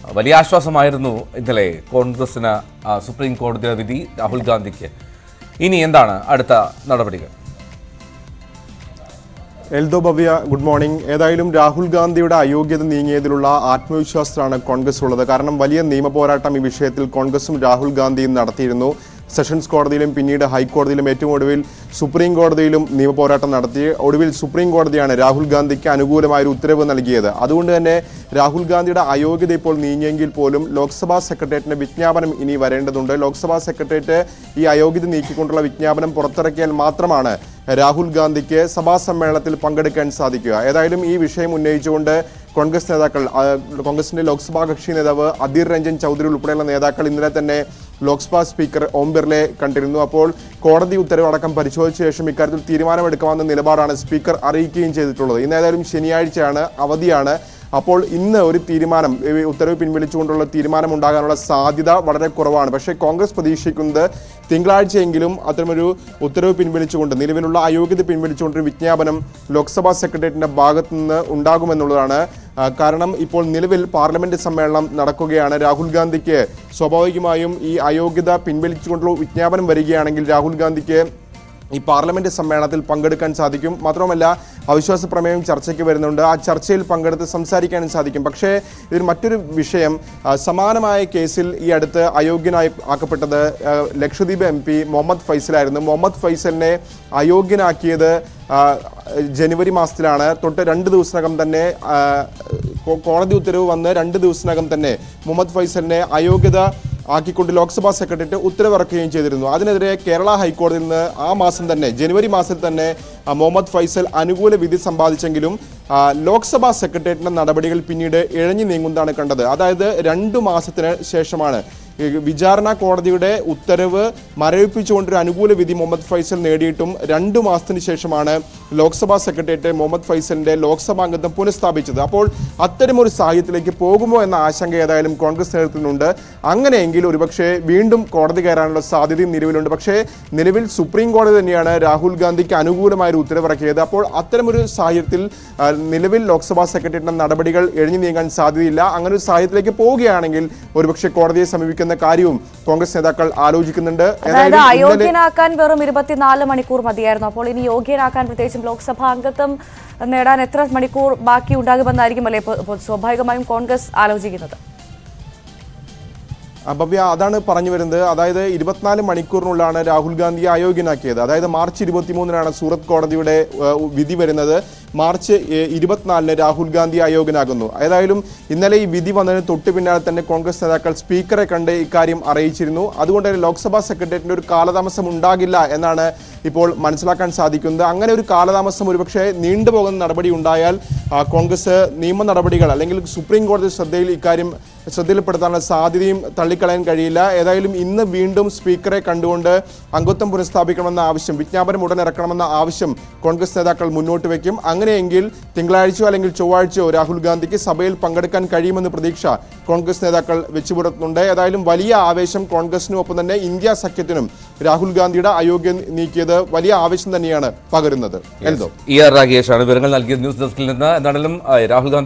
വലിയ ആശ്വാസമായിരുന്നു ഇന്നലെ കോൺഗ്രസിന് ആ, സുപ്രീം കോടതിയുടെ വിധി രാഹുൽ ഗാന്ധിക്ക് ഇനി എന്താണ് അടുത്ത നടപടികൾ എൽദോ ഭവ്യ ഗുഡ് മോർണിംഗ് ഏതായാലും രാഹുൽ ഗാന്ധിയുടെ അയോഗ്യത നീങ്ങിയതിലുള്ള ആത്മവിശ്വാസത്തിലാണ് കോൺഗ്രസ് ഉള്ളത് കാരണം വലിയ നിയമ പോരാട്ടം ഈ വിഷയത്തിൽ കോൺഗ്രസും രാഹുൽ ഗാന്ധിയും നടത്തിയിരുന്നു സെഷൻസ് കോടതിയിലും പിന്നീട് ഹൈക്കോടതിയിലും ഏറ്റവും ഒടുവിൽ സുപ്രീം കോടതിയിലും നിയമ പോരാട്ടം നടത്തി ഒടുവിൽ സുപ്രീം കോടതിയാണ് രാഹുൽ ഗാന്ധിക്ക് അനുകൂലമായ ഒരു ഉത്തരവ് നൽകിയത് അതുകൊണ്ട് തന്നെ രാഹുൽ ഗാന്ധിയുടെ അയോഗ്യത ഇപ്പോൾ നീങ്ങിയെങ്കിൽ പോലും ലോക്സഭാ സെക്രട്ടേറിയറ്റിന്റെ വിജ്ഞാപനം ഇനി വരേണ്ടതുണ്ട് ലോക്സഭാ സെക്രട്ടേറിയറ്റ് ഈ അയോഗ്യത നീക്കിക്കൊണ്ടുള്ള വിജ്ഞാപനം പുറത്തിറക്കിയാൽ മാത്രമാണ് രാഹുൽ ഗാന്ധിക്ക് സഭാ സമ്മേളനത്തിൽ പങ്കെടുക്കാൻ സാധിക്കുക ഏതായാലും ഈ വിഷയം ഉന്നയിച്ചുകൊണ്ട് കോൺഗ്രസ് നേതാക്കൾ ആ, കോൺഗ്രസിന്റെ ലോക്സഭാ കക്ഷി നേതാവ് അധീർ രഞ്ജൻ ചൗധരി ഉൾപ്പെടെയുള്ള നേതാക്കൾ ഇന്നലെ തന്നെ ലോക്സഭാ സ്പീക്കർ ഓം ബിർളയെ കണ്ടിരുന്നു അപ്പോൾ കോടതി ഉത്തരവ് അടക്കം പരിശോധിച്ച ശേഷം ഇക്കാര്യത്തിൽ തീരുമാനമെടുക്കാമെന്ന നിലപാടാണ് സ്പീക്കർ അറിയിക്കുകയും ചെയ്തിട്ടുള്ളത് ഇന്ന് ഏതായാലും ശനിയാഴ്ചയാണ് അവധിയാണ് അപ്പോൾ ഇന്ന് ഒരു തീരുമാനം ഈ ഉത്തരവ് പിൻവലിച്ചുകൊണ്ടുള്ള തീരുമാനം ഉണ്ടാകാനുള്ള സാധ്യത വളരെ കുറവാണ് പക്ഷേ കോൺഗ്രസ് പ്രതീക്ഷിക്കുന്നത് തിങ്കളാഴ്ചയെങ്കിലും അത്തരമൊരു ഉത്തരവ് പിൻവലിച്ചുകൊണ്ട് നിലവിലുള്ള അയോഗ്യത പിൻവലിച്ചുകൊണ്ടൊരു വിജ്ഞാപനം ലോക്സഭാ സെക്രട്ടേറിയറ്റിന്റെ ഭാഗത്തു നിന്ന് ഉണ്ടാകുമെന്നുള്ളതാണ് ആ, കാരണം ഇപ്പോൾ നിലവിൽ പാർലമെന്റ് സമ്മേളനം നടക്കുകയാണ് രാഹുൽ ഗാന്ധിക്ക് സ്വാഭാവികമായും ഈ അയോഗ്യത പിൻവലിച്ചുകൊണ്ടുള്ള വിജ്ഞാപനം വരികയാണെങ്കിൽ രാഹുൽ ഗാന്ധിക്ക് ഈ പാർലമെന്റ് സമ്മേളനത്തിൽ പങ്കെടുക്കാൻ സാധിക്കും മാത്രമല്ല അവിശ്വാസ പ്രമേയം ചർച്ചയ്ക്ക് വരുന്നുണ്ട് ആ ചർച്ചയിൽ പങ്കെടുത്ത് സംസാരിക്കാനും സാധിക്കും പക്ഷേ ഇതിൽ മറ്റൊരു വിഷയം ആ, സമാനമായ കേസിൽ ഈ അടുത്ത് അയോഗ്യനായി ആക്കപ്പെട്ടത് ആ, ലക്ഷദ്വീപ് എം പി മുഹമ്മദ് ഫൈസലായിരുന്നു മുഹമ്മദ് ഫൈസലിനെ അയോഗ്യനാക്കിയത് ആ, ജനുവരി മാസത്തിലാണ് തൊട്ട് രണ്ട് ദിവസത്തിനകം തന്നെ ആ, കോ- കോടതി ഉത്തരവ് വന്ന് രണ്ട് ദിവസത്തിനകം തന്നെ മുഹമ്മദ് ഫൈസലിനെ അയോഗ്യത ആക്കിക്കൊണ്ട് ലോക്സഭാ സെക്രട്ടേറിയറ്റ് ഉത്തരവിറക്കുകയും ചെയ്തിരുന്നു അതിനെതിരെ കേരള ഹൈക്കോടതിയിൽ നിന്ന് ആ മാസം തന്നെ ജനുവരി മാസത്തിൽ തന്നെ ആ, മുഹമ്മദ് ഫൈസൽ അനുകൂല വിധി സമ്പാദിച്ചെങ്കിലും ആ, ലോക്സഭാ സെക്രട്ടേറിയറ്റിന്റെ നടപടികൾ പിന്നീട് ഇഴഞ്ഞു നീങ്ങുന്നതാണ് കണ്ടത് അതായത് രണ്ടു മാസത്തിന് ശേഷമാണ് ഈ വിചാരണ കോടതിയുടെ ഉത്തരവ് മരവിപ്പിച്ചുകൊണ്ടൊരു അനുകൂല വിധി മുഹമ്മദ് ഫൈസൽ നേടിയിട്ടും രണ്ടു മാസത്തിന് ശേഷമാണ് ലോക്സഭാ സെക്രട്ടേറിയറ്റ് മുഹമ്മദ് ഫൈസലിന്റെ ലോക്സഭാ അംഗത്വം പുനഃസ്ഥാപിച്ചത് അപ്പോൾ അത്തരമൊരു സാഹചര്യത്തിലേക്ക് പോകുമോ എന്ന ആശങ്ക ഏതായാലും കോൺഗ്രസ് നേതൃത്വത്തിനുണ്ട് അങ്ങനെയെങ്കിൽ ഒരുപക്ഷെ വീണ്ടും കോടതി കയറാനുള്ള സാധ്യതയും നിലവിലുണ്ട് പക്ഷേ നിലവിൽ സുപ്രീം കോടതി തന്നെയാണ് രാഹുൽ ഗാന്ധിക്ക് അനുകൂലമായ ഒരു ഉത്തരവിറക്കിയത് അപ്പോൾ അത്തരമൊരു സാഹചര്യത്തിൽ ആ, നിലവിൽ ലോക്സഭാ സെക്രട്ടേറിയറ്റിന്റെ നടപടികൾ എഴിഞ്ഞു നീങ്ങാൻ സാധ്യതയില്ല അങ്ങനെ ഒരു സാഹചര്യത്തിലേക്ക് പോവുകയാണെങ്കിൽ ഒരുപക്ഷെ കോടതിയെ സമീപിക്കുന്ന കാര്യവും കോൺഗ്രസ് നേതാക്കൾ ആലോചിക്കുന്നുണ്ട് അതായത് ഏതായാലും ഇന്നലെ അയോഗ്യനാക്കാൻ വെറും ഇരുപത്തിനാല് മണിക്കൂർ മതിയായിരുന്നു അപ്പോൾ ഇനി യോഗ്യനാക്കാൻ പ്രത്യേകിച്ചും ലോക്സഭാ അംഗത്വം നേടാൻ എത്ര മണിക്കൂർ ബാക്കി ഉണ്ടാകുമെന്നായിരിക്കും അല്ലേ ഇപ്പോൾ- ഇപ്പോൾ സ്വാഭാവികമായും കോൺഗ്രസ് ആലോചിക്കുന്നത് ആ, ഭവ്യ അതാണ് പറഞ്ഞു വരുന്നത് അതായത് ഇരുപത്തിനാല് മണിക്കൂറിനുള്ളിലാണ് രാഹുൽ ഗാന്ധിയെ അയോഗ്യനാക്കിയത് അതായത് മാർച്ച് ഇരുപത്തിമൂന്നിനാണ് സൂറത്ത് കോടതിയുടെ ഏഹ്, വിധി വരുന്നത് മാർച്ച് ഏഹ്, ഇരുപത്തിനാലിന് രാഹുൽ ഗാന്ധി അയോഗ്യനാകുന്നു ഏതായാലും ഇന്നലെ ഈ വിധി വന്നതിന് തൊട്ട് പിന്നാലെ തന്നെ കോൺഗ്രസ് നേതാക്കൾ സ്പീക്കറെ കണ്ട് ഇക്കാര്യം അറിയിച്ചിരുന്നു അതുകൊണ്ട് തന്നെ ലോക്സഭാ സെക്രട്ടേറിയറ്റിന്റെ ഒരു കാലതാമസം ഉണ്ടാകില്ല എന്നാണ് ഇപ്പോൾ മനസ്സിലാക്കാൻ സാധിക്കുന്നത് അങ്ങനെ ഒരു കാലതാമസം ഒരുപക്ഷെ നീണ്ടുപോകുന്ന നടപടി ഉണ്ടായാൽ ആ, കോൺഗ്രസ് നിയമ നടപടികൾ അല്ലെങ്കിൽ സുപ്രീം കോടതി ശ്രദ്ധയിൽ ഇക്കാര്യം ശ്രദ്ധയിൽപ്പെടുത്താനുള്ള സാധ്യതയും തള്ളിക്കളയാൻ കഴിയില്ല ഏതായാലും ഇന്ന് വീണ്ടും സ്പീക്കറെ കണ്ടുകൊണ്ട് അംഗത്വം പുനഃസ്ഥാപിക്കണമെന്ന ആവശ്യം വിജ്ഞാപനം ഉടൻ ഇറക്കണമെന്ന ആവശ്യം കോൺഗ്രസ് നേതാക്കൾ മുന്നോട്ട് വയ്ക്കും അങ്ങനെയെങ്കിൽ തിങ്കളാഴ്ചയോ അല്ലെങ്കിൽ ചൊവ്വാഴ്ചയോ രാഹുൽ ഗാന്ധിക്ക് സഭയിൽ പങ്കെടുക്കാൻ കഴിയുമെന്ന് പ്രതീക്ഷ കോൺഗ്രസ് നേതാക്കൾ വെച്ചുപുറത്തുന്നുണ്ട് ഏതായാലും വലിയ ആവേശം കോൺഗ്രസിനും ഒപ്പം തന്നെ ഇന്ത്യ സഖ്യത്തിനും രാഹുൽ ഗാന്ധിയുടെ അയോഗ്യം നീക്കിയത് വലിയ ആവേശം തന്നെയാണ് പകരുന്നത് എന്തോ ഇ ആർ രാഗേഷാണ് വിവരങ്ങൾ നൽകിയത് ന്യൂസ് ഡെസ്കിൽ നിന്ന് എന്താണെങ്കിലും ആ, രാഹുൽ ഗാന്ധി